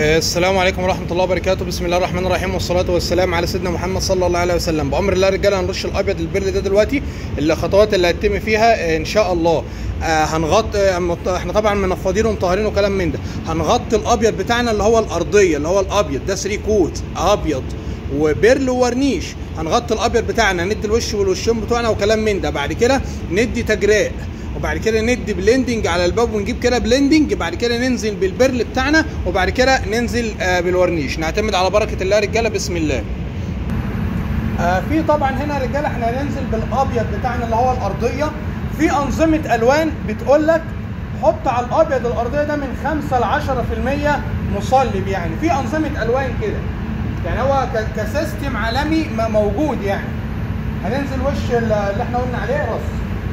السلام عليكم ورحمة الله وبركاته بسم الله الرحمن الرحيم والصلاة والسلام على سيدنا محمد صلى الله عليه وسلم بأمر الله رجالة هنرش الأبيض البر ده دلوقتي اللي خطوات اللي هتتم فيها إن شاء الله آه هنغطي آه احنا طبعا منفضين ومطهرين وكلام من ده هنغطي الأبيض بتاعنا اللي هو الأرضية اللي هو الأبيض ده 3 كوت أبيض وبرل وورنيش هنغطي الابيض بتاعنا ندي الوش والوشين بتوعنا وكلام من ده بعد كده ندي تجراء وبعد كده ندي بلندنج على الباب ونجيب كده بلندنج بعد كده ننزل بالبرل بتاعنا وبعد كده ننزل آه بالورنيش نعتمد على بركه الله يا رجاله بسم الله آه في طبعا هنا يا رجاله احنا هننزل بالابيض بتاعنا اللي هو الارضيه في انظمه الوان بتقول لك حط على الابيض الارضيه ده من 5 ل 10% مصلب يعني في انظمه الوان كده يعني هو كسيستم عالمي موجود يعني هننزل وش اللي احنا قلنا عليه رص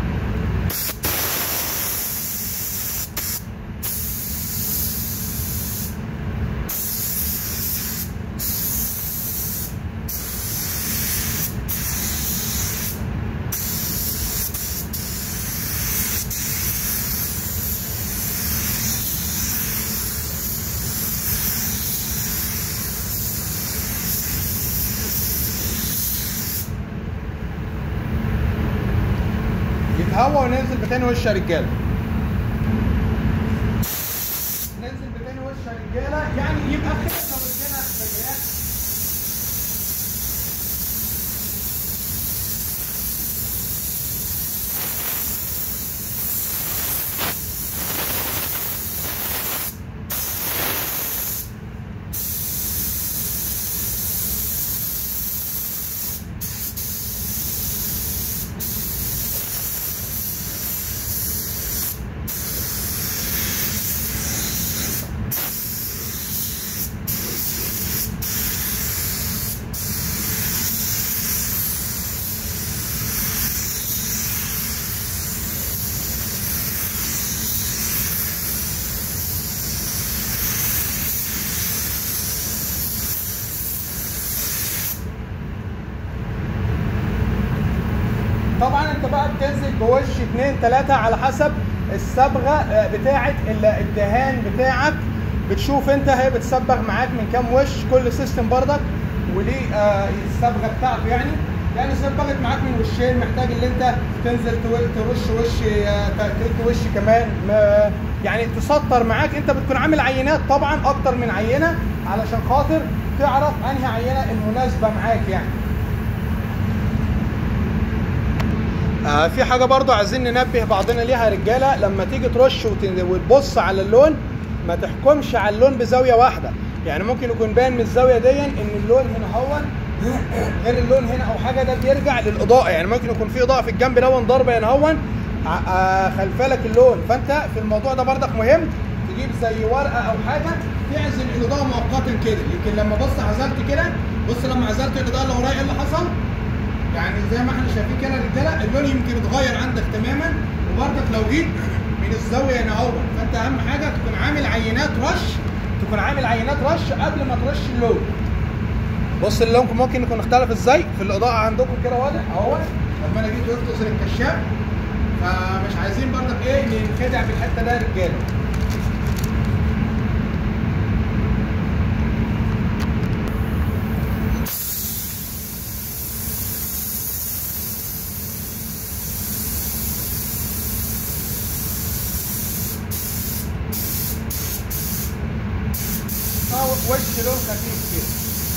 يتهوى وننزل بتاني وش يا رجاله ننزل بتاني وش يا رجاله يعني يبقى خدنا وشنا تجريات طبعا انت بقى بتنزل بوش اتنين تلاتة على حسب الصبغه بتاعه الدهان بتاعك بتشوف انت هي بتصبغ معاك من كام وش كل سيستم بردك وليه آه الصبغه بتاعته يعني يعني صبغت معاك من وشين محتاج ان انت تنزل ترش وش تدي وش كمان يعني تسطر معاك انت بتكون عامل عينات طبعا اكتر من عينه علشان خاطر تعرف انهي عينه المناسبه معاك يعني آه في حاجه برضو عايزين ننبه بعضنا ليها يا رجاله لما تيجي ترش وتبص على اللون ما تحكمش على اللون بزاويه واحده يعني ممكن يكون باين من الزاويه دي ان اللون هنا هو غير اللون هنا او حاجه ده بيرجع للاضاءه يعني ممكن يكون في اضاءه في الجنب دون ضربه هنا هو آه خلفلك اللون فانت في الموضوع ده برضك مهم تجيب زي ورقه او حاجه تعزل الاضاءه مؤقتا كده يمكن لما بص عزلت كده بص لما عزلت الاضاءه اللي ورايا ايه اللي حصل يعني زي ما احنا شايفين كده رجاله اللون يمكن يتغير عندك تماما وبرضك لو جيت من الزاويه هنا اهو فانت اهم حاجه تكون عامل عينات رش تكون عامل عينات رش قبل ما ترش اللون بص اللون ممكن يكون اختلف ازاي في الاضاءه عندكم كده واضح اهو لما انا جيت قلت اظهر الكشاف فمش عايزين برضك ايه ننخدع بالحته ده يا رجاله وش لون خفيف كده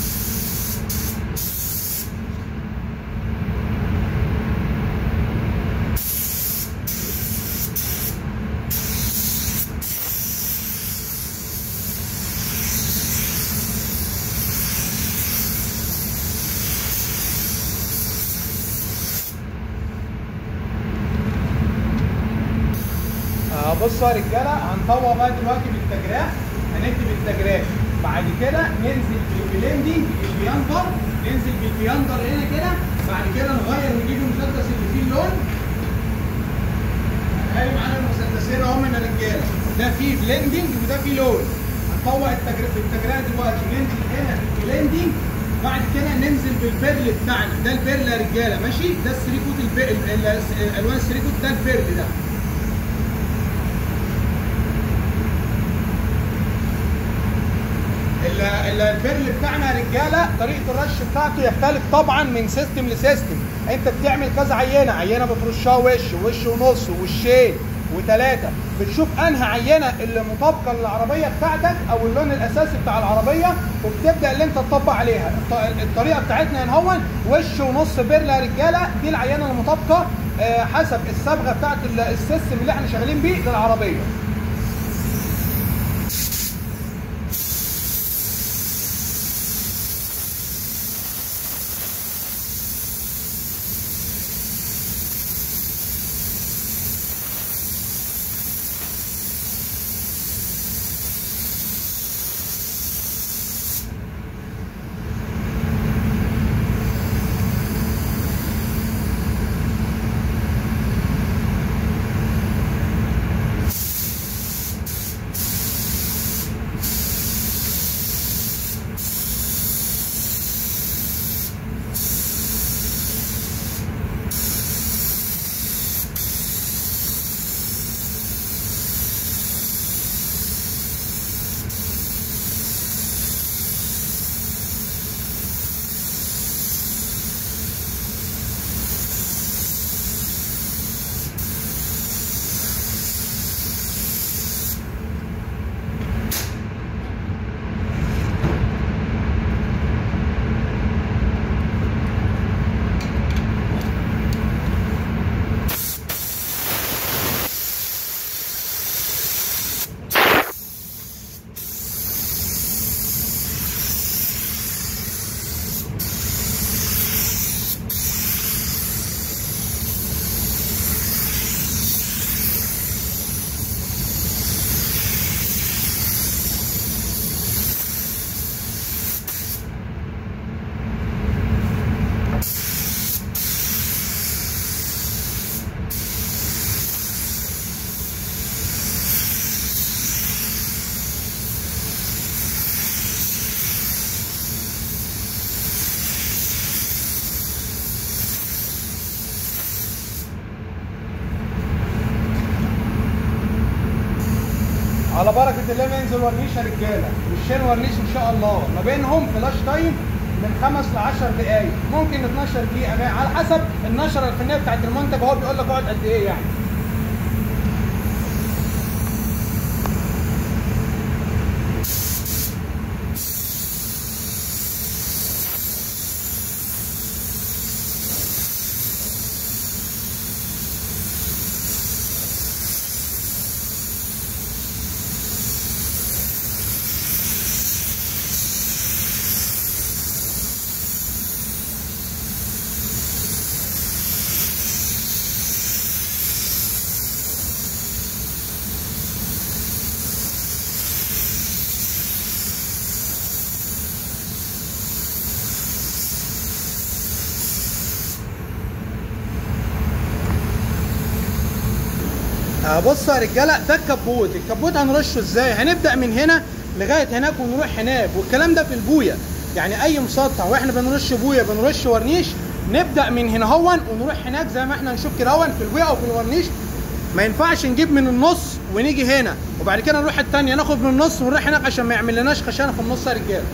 آه بصوا يا رجاله هنطوع بقى دلوقتي بالتجراح هنكتب التجراح بعد كده ننزل بالبلندنج البياندر ننزل بالبياندر هنا كده بعد كده نغير نجيب المسدس اللي فيه اللون هاي معانا المسدسين اهو من الرجاله ده فيه بلندنج وده فيه لون هنطوع التجربه التجربه دلوقتي ننزل هنا بالبلندنج بعد كده ننزل بالبرل بتاعنا ده البرل يا رجاله ماشي ده السريكوت الالوان السريكوت ده البرل ده ال- ال- البرل بتاعنا يا رجاله طريقه الرش بتاعته يختلف طبعا من سيستم لسيستم انت بتعمل كذا عينه عينه بترشها وش وش ونص ووشين وثلاثه بتشوف انهي عينه اللي مطابقه للعربيه بتاعتك او اللون الاساسي بتاع العربيه وبتبدا اللي انت تطبق عليها الط- الطريقه بتاعتنا هنا هون وش ونص برل يا رجاله دي العينه المطابقه آه، حسب الصبغه بتاعت ال- السيستم اللي احنا شغالين بيه للعربيه على بركه الله ما ينزل ورنيش يا رجاله وشين ورنيش ان شاء الله ما بينهم فلاش تايم من خمس ل 10 دقائق ممكن 12 دقيقه على حسب النشره الفنيه بتاعت المنتج هو بيقول لك اقعد قد ايه يعني آه، بصوا يا رجاله ده الكبوت الكبوت هنرشه ازاي هنبدا من هنا لغايه هناك ونروح هناك والكلام ده في البويه يعني اي مسطح واحنا بنرش بويه بنرش ورنيش نبدا من هنا هون ونروح هناك زي ما احنا نشوف كده هون في البويه او في الورنيش ما ينفعش نجيب من النص ونيجي هنا وبعد كده نروح الثانيه ناخد من النص ونروح هناك عشان ما يعملناش خشانه في النص يا رجاله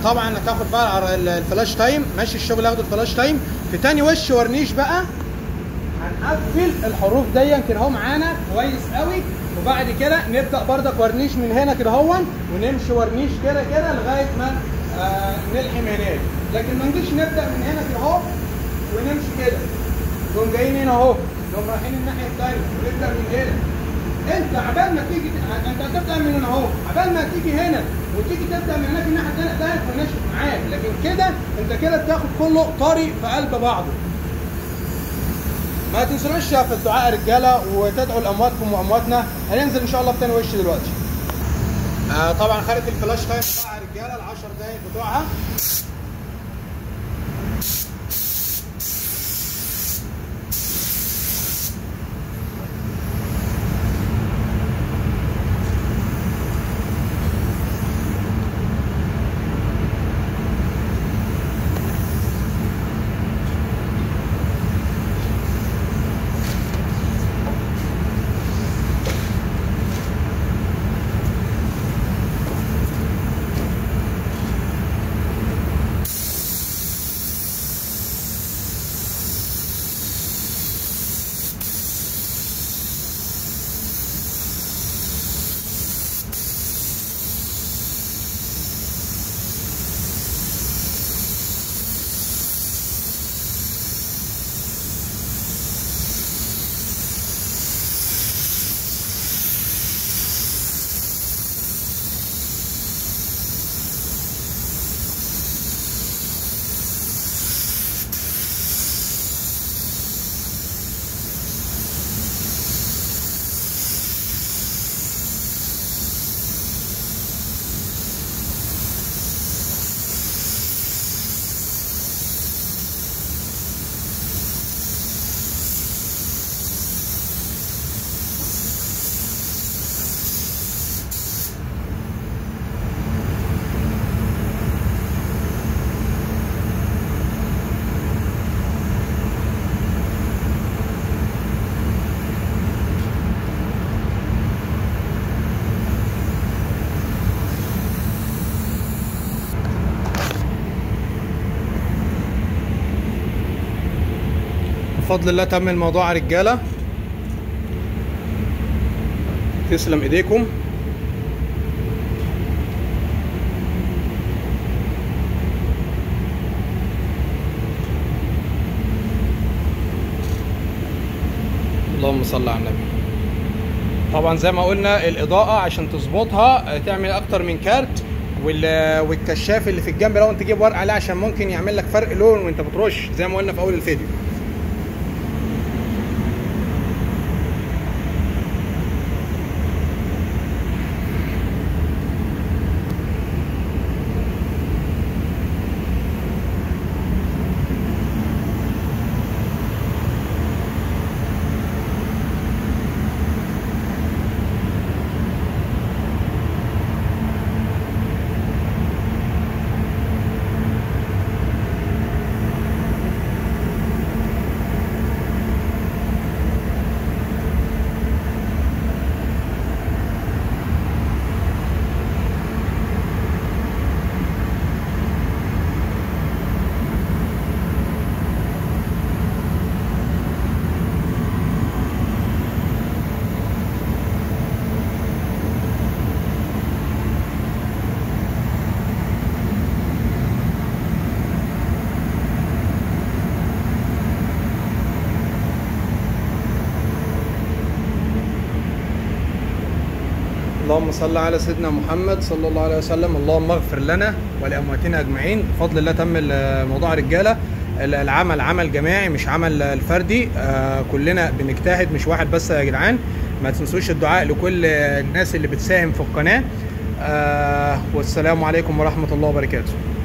طبعا هتاخد بقى على ال- الفلاش تايم ماشي الشغل ياخد الفلاش تايم في تاني وش ورنيش بقى هنقفل الحروف دي كده اهو معانا كويس قوي وبعد كده نبدا بردك ورنيش من هنا كده اهو ونمشي ورنيش كده كده لغايه ما آه نلحم هناك لكن ما نجيش نبدا من هنا كده اهو ونمشي كده نقوم جايين هنا اهو نقوم رايحين الناحيه الثانيه ونبدا من هنا انت عبال ما تيجي انت هتبدا من هنا اهو عبال ما تيجي هنا وتيجي تبدا من هناك الناحيه الثانيه ده هيكون ناشف معاك لكن كده انت كده بتاخد كله طري في قلب بعضه ما تنسوناش في الدعاء يا رجاله وتدعوا لامواتكم وامواتنا هننزل ان شاء الله في تاني وش دلوقتي آه طبعا خدت الفلاش تايم بتاعها يا رجاله ال 10 دقايق بتوعها بفضل الله تم الموضوع يا رجاله تسلم ايديكم اللهم صل على النبي طبعا زي ما قلنا الاضاءه عشان تظبطها تعمل اكتر من كارت وال- والكشاف اللي في الجنب لو انت تجيب ورق عليه عشان ممكن يعمل لك فرق لون وانت بترش زي ما قلنا في اول الفيديو اللهم صل على سيدنا محمد صلى الله عليه وسلم اللهم اغفر لنا ولامواتنا اجمعين بفضل الله تم الموضوع رجاله العمل عمل جماعي مش عمل الفردي آه كلنا بنجتهد مش واحد بس يا جدعان ما تنسوش الدعاء لكل الناس اللي بتساهم في القناه آه والسلام عليكم ورحمه الله وبركاته